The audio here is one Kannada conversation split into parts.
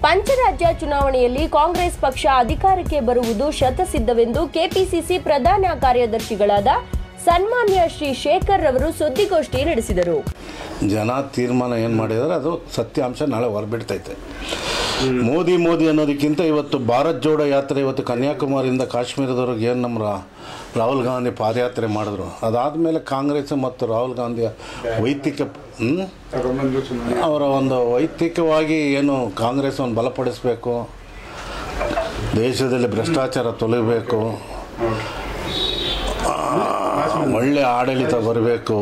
ಪಂಚರಾಜ್ಯ ಚುನಾವಣೆಯಲ್ಲಿ ಕಾಂಗ್ರೆಸ್ ಪಕ್ಷ ಅಧಿಕಾರಕ್ಕೆ ಬರುವುದು ಶತಸಿದ್ಧವೆಂದು ಕೆಪಿಸಿಸಿ ಪ್ರಧಾನ ಕಾರ್ಯದರ್ಶಿಗಳಾದ ಸನ್ಮಾನ್ಯ ಶ್ರೀ ಶೇಖರ್ ರವರು ಸುದ್ದಿಗೋಷ್ಠಿ ನಡೆಸಿದರು ಜನ ತೀರ್ಮಾನ ಏನು ಮಾಡಿದ್ದಾರೆ ಅದು ಸತ್ಯಾಂಶ ನಾಳೆ ಹೊರಬಿಡ್ತೈತೆ ಮೋದಿ ಮೋದಿ ಅನ್ನೋದಕ್ಕಿಂತ ಇವತ್ತು ಭಾರತ್ ಜೋಡೋ ಯಾತ್ರೆ ಇವತ್ತು ಕನ್ಯಾಕುಮಾರಿಯಿಂದ ಕಾಶ್ಮೀರದವರೆಗೆ ಏನು ನಮ್ಮ ರಾ- ರಾಹುಲ್ ಗಾಂಧಿ ಪಾದಯಾತ್ರೆ ಮಾಡಿದ್ರು ಅದಾದಮೇಲೆ ಕಾಂಗ್ರೆಸ್ ಮತ್ತು ರಾಹುಲ್ ಗಾಂಧಿಯ ವೈಯಕ್ತಿಕ ಹ್ಮ್? ಅವರ ಒಂದು ವೈಯಕ್ತಿಕವಾಗಿ ಏನು ಕಾಂಗ್ರೆಸ್ ಒಂದು ಬಲಪಡಿಸಬೇಕು ದೇಶದಲ್ಲಿ ಭ್ರಷ್ಟಾಚಾರ ತೊಲಗಬೇಕು ಒಳ್ಳೆ ಆಡಳಿತ ಬರಬೇಕು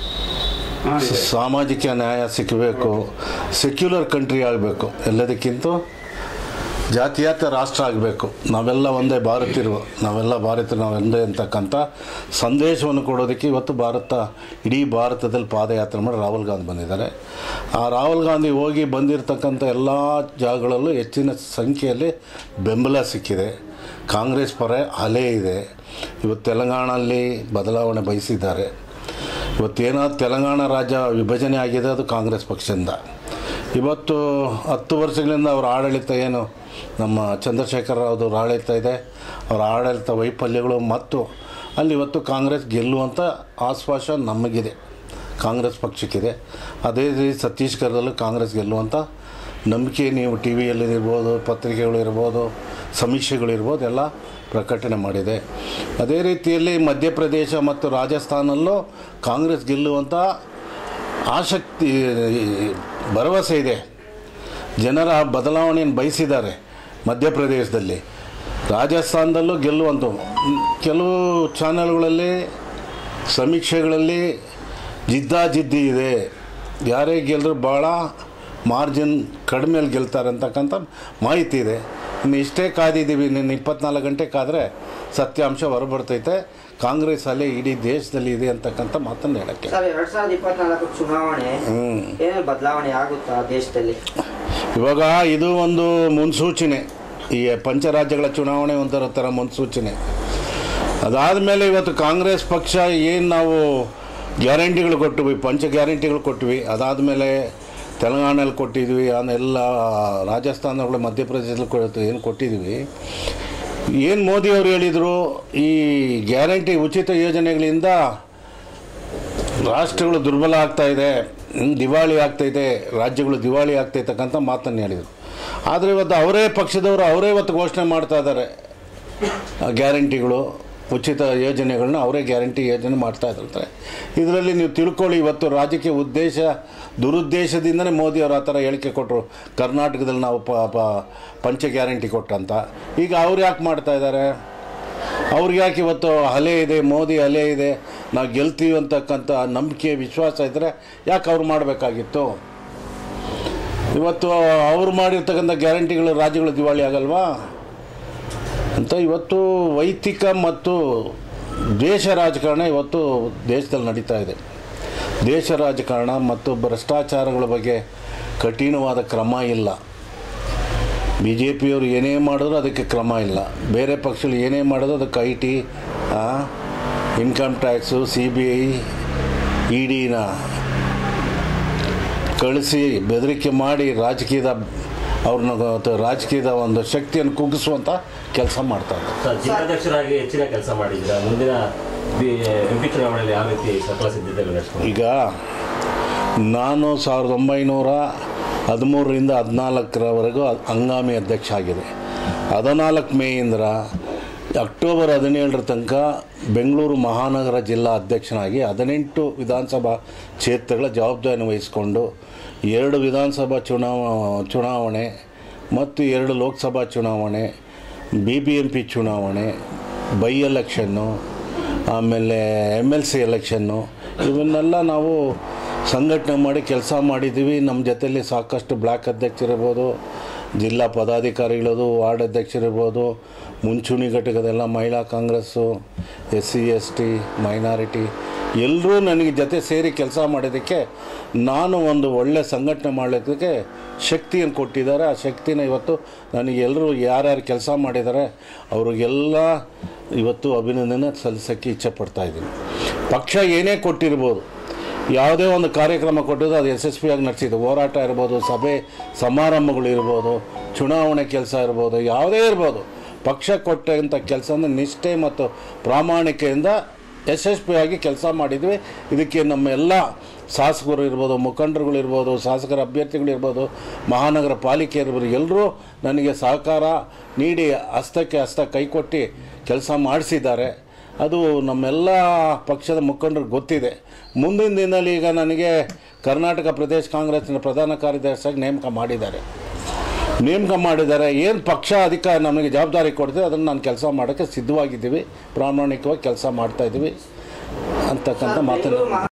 ಸಾಮಾಜಿಕ ನ್ಯಾಯ ಸಿಕ್ಕಬೇಕು ಸೆಕ್ಯುಲರ್ ಕಂಟ್ರಿ ಆಗಬೇಕು ಎಲ್ಲದಕ್ಕಿಂತ ಜಾತೀಯತೆ ರಾಷ್ಟ್ರ ಆಗಬೇಕು ನಾವೆಲ್ಲ ಒಂದೇ ಭಾರತೀಯರು ನಾವೆಲ್ಲ ಭಾರತ ನಾವೊಂದೇ ಅಂತಕ್ಕಂಥ ಸಂದೇಶವನ್ನು ಕೊಡೋದಕ್ಕೆ ಇವತ್ತು ಭಾರತ ಇಡೀ ಭಾರತದಲ್ಲಿ ಪಾದಯಾತ್ರೆ ಮಾಡಿ ರಾಹುಲ್ ಗಾಂಧಿ ಬಂದಿದ್ದಾರೆ ಆ ರಾಹುಲ್ ಗಾಂಧಿ ಹೋಗಿ ಬಂದಿರತಕ್ಕಂಥ ಎಲ್ಲ ಜಾಗಗಳಲ್ಲೂ ಹೆಚ್ಚಿನ ಸಂಖ್ಯೆಯಲ್ಲಿ ಬೆಂಬಲ ಸಿಕ್ಕಿದೆ ಕಾಂಗ್ರೆಸ್ ಪರ ಅಲೆ ಇದೆ ಇವತ್ತು ತೆಲಂಗಾಣಲ್ಲಿ ಬದಲಾವಣೆ ಬಯಸಿದ್ದಾರೆ ಇವತ್ತೇನಾದ್ರು ತೆಲಂಗಾಣ ರಾಜ್ಯ ವಿಭಜನೆ ಆಗಿದೆ ಅದು ಕಾಂಗ್ರೆಸ್ ಪಕ್ಷದಿಂದ ಇವತ್ತು ಹತ್ತು ವರ್ಷಗಳಿಂದ ಅವರ ಆಡಳಿತ ಏನು ನಮ್ಮ ಚಂದ್ರಶೇಖರ್ ರಾವ್ದು ಆಡಳಿತ ಇದೆ ಅವರ ಆಡಳಿತ ವೈಫಲ್ಯಗಳು ಮತ್ತು ಅಲ್ಲಿ ಇವತ್ತು ಕಾಂಗ್ರೆಸ್ ಗೆಲ್ಲುವಂಥ ಆಶ್ವಾಸ ನಮಗಿದೆ ಕಾಂಗ್ರೆಸ್ ಪಕ್ಷಕ್ಕಿದೆ ಅದೇ ರೀತಿ ಛತ್ತೀಸ್ಗಢದಲ್ಲೂ ಕಾಂಗ್ರೆಸ್ ಗೆಲ್ಲುವಂಥ ನಂಬಿಕೆ ನೀವು ಟಿ ವಿಯಲ್ಲಿರ್ಬೋದು ಪತ್ರಿಕೆಗಳಿರ್ಬೋದು ಸಮೀಕ್ಷೆಗಳಿರ್ಬೋದು ಎಲ್ಲ ಪ್ರಕಟಣೆ ಮಾಡಿದೆ ಅದೇ ರೀತಿಯಲ್ಲಿ ಮಧ್ಯಪ್ರದೇಶ ಮತ್ತು ರಾಜಸ್ಥಾನಲ್ಲೂ ಕಾಂಗ್ರೆಸ್ ಗೆಲ್ಲುವಂಥ ಆಸಕ್ತಿ ಭರವಸೆ ಇದೆ ಜನರ ಬದಲಾವಣೆಯನ್ನು ಬಯಸಿದ್ದಾರೆ ಮಧ್ಯಪ್ರದೇಶದಲ್ಲಿ ರಾಜಸ್ಥಾನದಲ್ಲೂ ಗೆಲ್ಲುವಂಥವು ಕೆಲವು ಚಾನೆಲ್ಗಳಲ್ಲಿ ಸಮೀಕ್ಷೆಗಳಲ್ಲಿ ಜಿದ್ದಾಜಿದ್ದಿ ಇದೆ ಯಾರೇ ಗೆಲ್ಲರೂ ಭಾಳ ಮಾರ್ಜಿನ್ ಕಡಿಮೆಯಲ್ಲಿ ಗೆಲ್ತಾರೆ ಅಂತಕ್ಕಂಥ ಮಾಹಿತಿ ಇದೆ ಇನ್ನು ಇಷ್ಟೇ ಕಾದಿದ್ದೀವಿ ನಿನ್ನ ಇಪ್ಪತ್ನಾಲ್ಕು ಗಂಟೆ ಕಾದರೆ ಸತ್ಯಾಂಶ ಹೊರಬರ್ತೈತೆ ಕಾಂಗ್ರೆಸ್ ಅಲ್ಲೇ ಇಡೀ ದೇಶದಲ್ಲಿ ಇದೆ ಅಂತಕ್ಕಂಥ ಮಾತನ್ನು ಹೇಳೋಕ್ಕೆ ಸರ್ ಎರಡ್ ಸಾವಿರದ ಇಪ್ಪತ್ನಾಲ್ಕು ಚುನಾವಣೆ ಏನೇನು ಬದಲಾವಣೆ ಆಗುತ್ತಾ ದೇಶದಲ್ಲಿ ಇವಾಗ ಇದು ಒಂದು ಮುನ್ಸೂಚನೆ ಈ ಪಂಚರಾಜ್ಯಗಳ ಚುನಾವಣೆ ಒಂಥರ ಥರ ಮುನ್ಸೂಚನೆ ಅದಾದಮೇಲೆ ಇವತ್ತು ಕಾಂಗ್ರೆಸ್ ಪಕ್ಷ ಏನು ನಾವು ಗ್ಯಾರಂಟಿಗಳು ಕೊಟ್ಟಿವಿ ಪಂಚ ಗ್ಯಾರಂಟಿಗಳು ಕೊಟ್ವಿ ಅದಾದಮೇಲೆ ತೆಲಂಗಾಣಲ್ಲಿ ಕೊಟ್ಟಿದ್ವಿ ಎಲ್ಲ ರಾಜಸ್ಥಾನಗಳು ಮಧ್ಯಪ್ರದೇಶದಲ್ಲಿ ಕೊಟ್ಟು ಏನು ಕೊಟ್ಟಿದ್ವಿ ಏನು ಮೋದಿ ಅವರು ಹೇಳಿದರು ಈ ಗ್ಯಾರಂಟಿ ಉಚಿತ ಯೋಜನೆಗಳಿಂದ ರಾಷ್ಟ್ರಗಳು ದುರ್ಬಲ ಆಗ್ತಾ ಇದೆ ಹ್ಮ್, ದಿವಾಳಿ ಆಗ್ತೈತೆ ರಾಜ್ಯಗಳು ದಿವಾಳಿ ಆಗ್ತೈತಕ್ಕಂಥ ಮಾತನ್ನು ಹೇಳಿದರು ಆದರೆ ಇವತ್ತು ಅವರೇ ಪಕ್ಷದವರು ಅವರೇ ಇವತ್ತು ಘೋಷಣೆ ಮಾಡ್ತಾ ಇದ್ದಾರೆ ಆ ಗ್ಯಾರಂಟಿಗಳು ಉಚಿತ ಯೋಜನೆಗಳನ್ನ ಅವರೇ ಗ್ಯಾರಂಟಿ ಯೋಜನೆ ಮಾಡ್ತಾ ಇದ್ದಾರೆ ಇದರಲ್ಲಿ ನೀವು ತಿಳ್ಕೊಳ್ಳಿ ಇವತ್ತು ರಾಜಕೀಯ ಉದ್ದೇಶ ದುರುದ್ದೇಶದಿಂದನೇ ಮೋದಿ ಅವರು ಆ ಥರ ಹೇಳಿಕೆ ಕೊಟ್ಟರು ಕರ್ನಾಟಕದಲ್ಲಿ ನಾವು ಪ ಪ ಪಂಚ ಗ್ಯಾರಂಟಿ ಕೊಟ್ಟಂತ ಈಗ ಅವ್ರು ಯಾಕೆ ಮಾಡ್ತಾ ಇದ್ದಾರೆ ಅವ್ರಿಗೆ ಯಾಕೆ ಇವತ್ತು ಅಲೆ ಇದೆ ಮೋದಿ ಅಲೆ ಇದೆ ನಾವು ಗೆಲ್ತೀವಿ ಅಂತಕ್ಕಂಥ ನಂಬಿಕೆ ವಿಶ್ವಾಸ ಇದ್ದರೆ ಯಾಕೆ ಅವ್ರು ಮಾಡಬೇಕಾಗಿತ್ತು ಇವತ್ತು ಅವ್ರು ಮಾಡಿರ್ತಕ್ಕಂಥ ಗ್ಯಾರಂಟಿಗಳು ರಾಜ್ಯಗಳು ದಿವಾಳಿ ಆಗಲ್ವಾ ಅಂತ ಇವತ್ತು ವೈಯಕ್ತಿಕ ಮತ್ತು ದೇಶ ರಾಜಕಾರಣ ಇವತ್ತು ದೇಶದಲ್ಲಿ ನಡೀತಾ ಇದೆ ದೇಶ ರಾಜಕಾರಣ ಮತ್ತು ಭ್ರಷ್ಟಾಚಾರಗಳ ಬಗ್ಗೆ ಕಠಿಣವಾದ ಕ್ರಮ ಇಲ್ಲ ಬಿ ಜೆ ಪಿಯವರು ಏನೇ ಮಾಡಿದ್ರು ಅದಕ್ಕೆ ಕ್ರಮ ಇಲ್ಲ ಬೇರೆ ಪಕ್ಷಗಳು ಏನೇ ಮಾಡಿದ್ರು ಅದಕ್ಕೆ I T income tax C B I E ಡಿನ ಕಳಿಸಿ ಬೆದರಿಕೆ ಮಾಡಿ ರಾಜಕೀಯದ ಅವ್ರನ್ನ ಗ- ರಾಜಕೀಯದ ಒಂದು ಶಕ್ತಿಯನ್ನು ಕುಗ್ಗಿಸುವಂಥ ಕೆಲಸ ಮಾಡ್ತಾರೆ ಸರ್, ಜಿಲ್ಲಾಧ್ಯಕ್ಷರಾಗಿ ಹೆಚ್ಚಿನ ಕೆಲಸ ಮಾಡಿದ್ರ ಮುಂದಿನ ಎಂ ಪಿ ಚುನಾವಣೆಯಲ್ಲಿ ಯಾವ ರೀತಿ ಸಕಲ ಸಿದ್ಧತೆಗಳು ನಡೆಸ್ಕೊಂಡು ಈಗ ನಾನು ಸಾವಿರದ ಒಂಬೈನೂರ ಹದಿಮೂರರಿಂದ ಹದಿನಾಲ್ಕರವರೆಗೂ ಹಂಗಾಮಿ ಅಧ್ಯಕ್ಷ ಆಗಿದೆ ಹದಿನಾಲ್ಕು ಮೇಯಿಂದ ಅಕ್ಟೋಬರ್ ಹದಿನೇಳರ ತನಕ ಬೆಂಗಳೂರು ಮಹಾನಗರ ಜಿಲ್ಲಾ ಅಧ್ಯಕ್ಷನಾಗಿ ಹದಿನೆಂಟು ವಿಧಾನಸಭಾ ಕ್ಷೇತ್ರಗಳ ಜವಾಬ್ದಾರಿಯನ್ನು ವಹಿಸಿಕೊಂಡು ಎರಡು ವಿಧಾನಸಭಾ ಚುನಾವ ಚುನಾವಣೆ ಮತ್ತು ಎರಡು ಲೋಕಸಭಾ ಚುನಾವಣೆ ಬಿ ಬಿ ಎಂ ಪಿ ಚುನಾವಣೆ ಬೈ ಎಲೆಕ್ಷನ್ನು ಆಮೇಲೆ ಎಮ್ ಎಲ್ ಸಿ ಎಲೆಕ್ಷನ್ನು ಇವನ್ನೆಲ್ಲ ನಾವು ಸಂಘಟನೆ ಮಾಡಿ ಕೆಲಸ ಮಾಡಿದ್ದೀವಿ ನಮ್ಮ ಜೊತೆಯಲ್ಲಿ ಸಾಕಷ್ಟು ಬ್ಲಾಕ್ ಅಧ್ಯಕ್ಷರಿರ್ಬೋದು ಜಿಲ್ಲಾ ಪದಾಧಿಕಾರಿಗಳದು ವಾರ್ಡ್ ಅಧ್ಯಕ್ಷರಿರ್ಬೋದು ಮುಂಚೂಣಿ ಘಟಕದೆಲ್ಲ ಮಹಿಳಾ Congress S C S T minority ಎಲ್ಲರೂ ನನಗೆ ಜೊತೆ ಸೇರಿ ಕೆಲಸ ಮಾಡಿದ್ದಕ್ಕೆ ನಾನು ಒಂದು ಒಳ್ಳೆ ಸಂಘಟನೆ ಮಾಡಲಿಕ್ಕೆ ಶಕ್ತಿಯನ್ನು ಕೊಟ್ಟಿದ್ದಾರೆ ಆ ಶಕ್ತಿನ ಇವತ್ತು ನನಗೆ ಎಲ್ಲರೂ ಯಾರ್ಯಾರು ಕೆಲಸ ಮಾಡಿದ್ದಾರೆ ಅವ್ರಿಗೆಲ್ಲ ಇವತ್ತು ಅಭಿನಂದನೆ ಸಲ್ಲಿಸೋಕ್ಕೆ ಇಚ್ಛೆ ಪಡ್ತಾ ಇದ್ದೀನಿ ಪಕ್ಷ ಏನೇ ಕೊಟ್ಟಿರ್ಬೋದು ಯಾವುದೇ ಒಂದು ಕಾರ್ಯಕ್ರಮ ಕೊಟ್ಟಿದ್ದು ಅದು ಯಶಸ್ವಿಯಾಗಿ ನಡೆಸಿದ್ದು ಹೋರಾಟ ಇರ್ಬೋದು ಸಭೆ ಸಮಾರಂಭಗಳು ಇರ್ಬೋದು ಚುನಾವಣೆ ಕೆಲಸ ಇರ್ಬೋದು ಯಾವುದೇ ಇರ್ಬೋದು ಪಕ್ಷ ಕೊಟ್ಟಂಥ ಕೆಲಸನ ನಿಷ್ಠೆ ಮತ್ತು ಪ್ರಾಮಾಣಿಕೆಯಿಂದ ಯಶಸ್ವಿಯಾಗಿ ಕೆಲಸ ಮಾಡಿದ್ವಿ ಇದಕ್ಕೆ ನಮ್ಮ ಎಲ್ಲ ಶಾಸಕರು ಇರ್ಬೋದು ಮುಖಂಡರುಗಳು ಇರ್ಬೋದು ಶಾಸಕರ ಅಭ್ಯರ್ಥಿಗಳಿರ್ಬೋದು ಮಹಾನಗರ ಪಾಲಿಕೆ ಇರ್ಬೋದು ಎಲ್ಲರೂ ನನಗೆ ಸಹಕಾರ ನೀಡಿ ಹಸ್ತಕ್ಕೆ ಹಸ್ತ ಕೈಕೊಟ್ಟು ಕೆಲಸ ಮಾಡಿಸಿದ್ದಾರೆ ಅದು ನಮ್ಮೆಲ್ಲ ಪಕ್ಷದ ಮುಖಂಡರಿಗೆ ಗೊತ್ತಿದೆ ಮುಂದಿನ ದಿನದಲ್ಲಿ ಈಗ ನನಗೆ ಕರ್ನಾಟಕ ಪ್ರದೇಶ ಕಾಂಗ್ರೆಸ್ನ ಪ್ರಧಾನ ಕಾರ್ಯದರ್ಶಿಯಾಗಿ ನೇಮಕ ಮಾಡಿದ್ದಾರೆ ನೇಮಕ ಮಾಡಿದ್ದಾರೆ ಏನು ಪಕ್ಷ ಅಧಿಕಾರ ನಮಗೆ ಜವಾಬ್ದಾರಿ ಕೊಡ್ತದೆ ಅದನ್ನು ನಾನು ಕೆಲಸ ಮಾಡೋಕ್ಕೆ ಸಿದ್ಧವಾಗಿದ್ದೀವಿ ಪ್ರಾಮಾಣಿಕವಾಗಿ ಕೆಲಸ ಮಾಡ್ತಾಯಿದ್ದೀವಿ ಅಂತಕ್ಕಂಥ ಮಾತನ್ನು ಬೆಂಗಳೂರು ಮಹಾ-